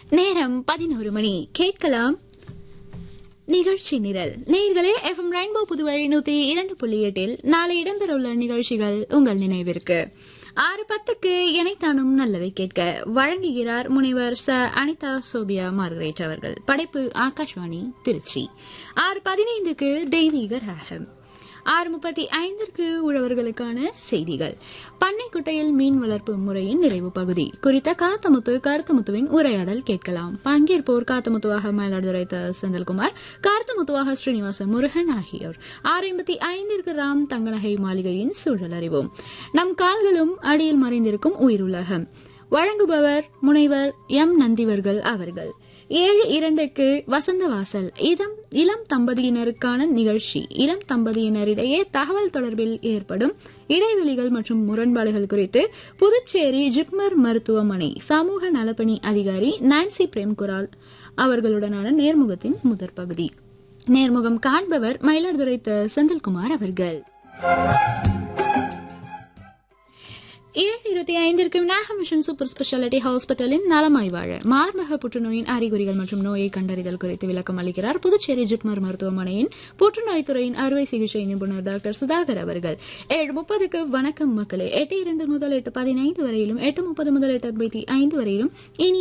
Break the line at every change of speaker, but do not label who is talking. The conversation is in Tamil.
நேரம் பதினோரு மணி கேட்கலாம் நிகழ்ச்சி நிரல் நேர்களே எஃப்எம் ரெயின்போ புதுவை நூத்தி இரண்டு புள்ளி எட்டில் நாளை இடம்பெறவுள்ள நிகழ்ச்சிகள் உங்கள் நினைவிற்கு ஆறு பத்துக்கு இணைத்தானும் நல்லவை கேட்க வழங்குகிறார் முனைவர் ச அனிதா சோபியா மார்கரேட் அவர்கள் படைப்பு ஆகாஷ்வாணி திருச்சி ஆறு பதினைந்துக்கு தெய்வீக ராகம் ஆறு முப்பத்தி ஐந்திற்கு உழவர்களுக்கான செய்திகள் பண்ணைக்குட்டையில் மீன் வளர்ப்பு முறையின் நிறைவு பகுதி குறித்த காத்தமுத்து கருத்தமுத்துவின் உரையாடல் கேட்கலாம் பங்கேற்போர் காத்தமுத்துவாக மயிலாடுதுறை த. செந்தில்குமார் கார்த்தமுத்துவாக ஸ்ரீனிவாச முருகன் ஆகியோர் ஆறு ஐம்பத்தி ஐந்திற்கு ராம் தங்கநகை மாளிகையின் சூழல் அறிவோம் நம் கால்களும் அடியில் மறைந்திருக்கும் உயிருலகம் வழங்குபவர் முனைவர் எம் நந்திவர்கள் அவர்கள் ஏழு இரண்டுக்கு வசந்த வாசல் இதம் இளம் தம்பதியினருக்கான நிகழ்ச்சி இளம் தம்பதியினரிடையே தகவல் தொடர்பில் ஏற்படும் இடைவெளிகள் மற்றும் முரண்பாடுகள் குறித்து புதுச்சேரி ஜிப்மர் மருத்துவமனை சமூக நலப்பணி அதிகாரி நான்சி பிரேம்குரால் அவர்களுடனான நேர்முகத்தின் முதற் பகுதி நேர்முகம் காண்பவர் மயிலாடுதுறை த. செந்தில்குமார் அவர்கள் ஏழு இருபத்தி ஐந்திற்கு நாகம் மிஷன் சூப்பர் ஸ்பெஷாலிட்டி ஹாஸ்பிட்டலின் நலமாய் வாழ மார்பக புற்றுநோயின் அறிகுறிகள் மற்றும் நோயை கண்டறிதல் குறித்து விளக்கம் அளிக்கிறார் புதுச்சேரி ஜிப்மர் மருத்துவமனையின் புற்றுநோய் துறையின் அறுவை சிகிச்சை நிபுணர் டாக்டர் சுதாகர் அவர்கள் ஏழு முப்பதுக்கு வணக்கம் மக்களே எட்டு இரண்டு முதல் எட்டு பதினைந்து வரையிலும் எட்டு முப்பது முதல் எட்டு ஐம்பத்தி ஐந்து வரையிலும் இனி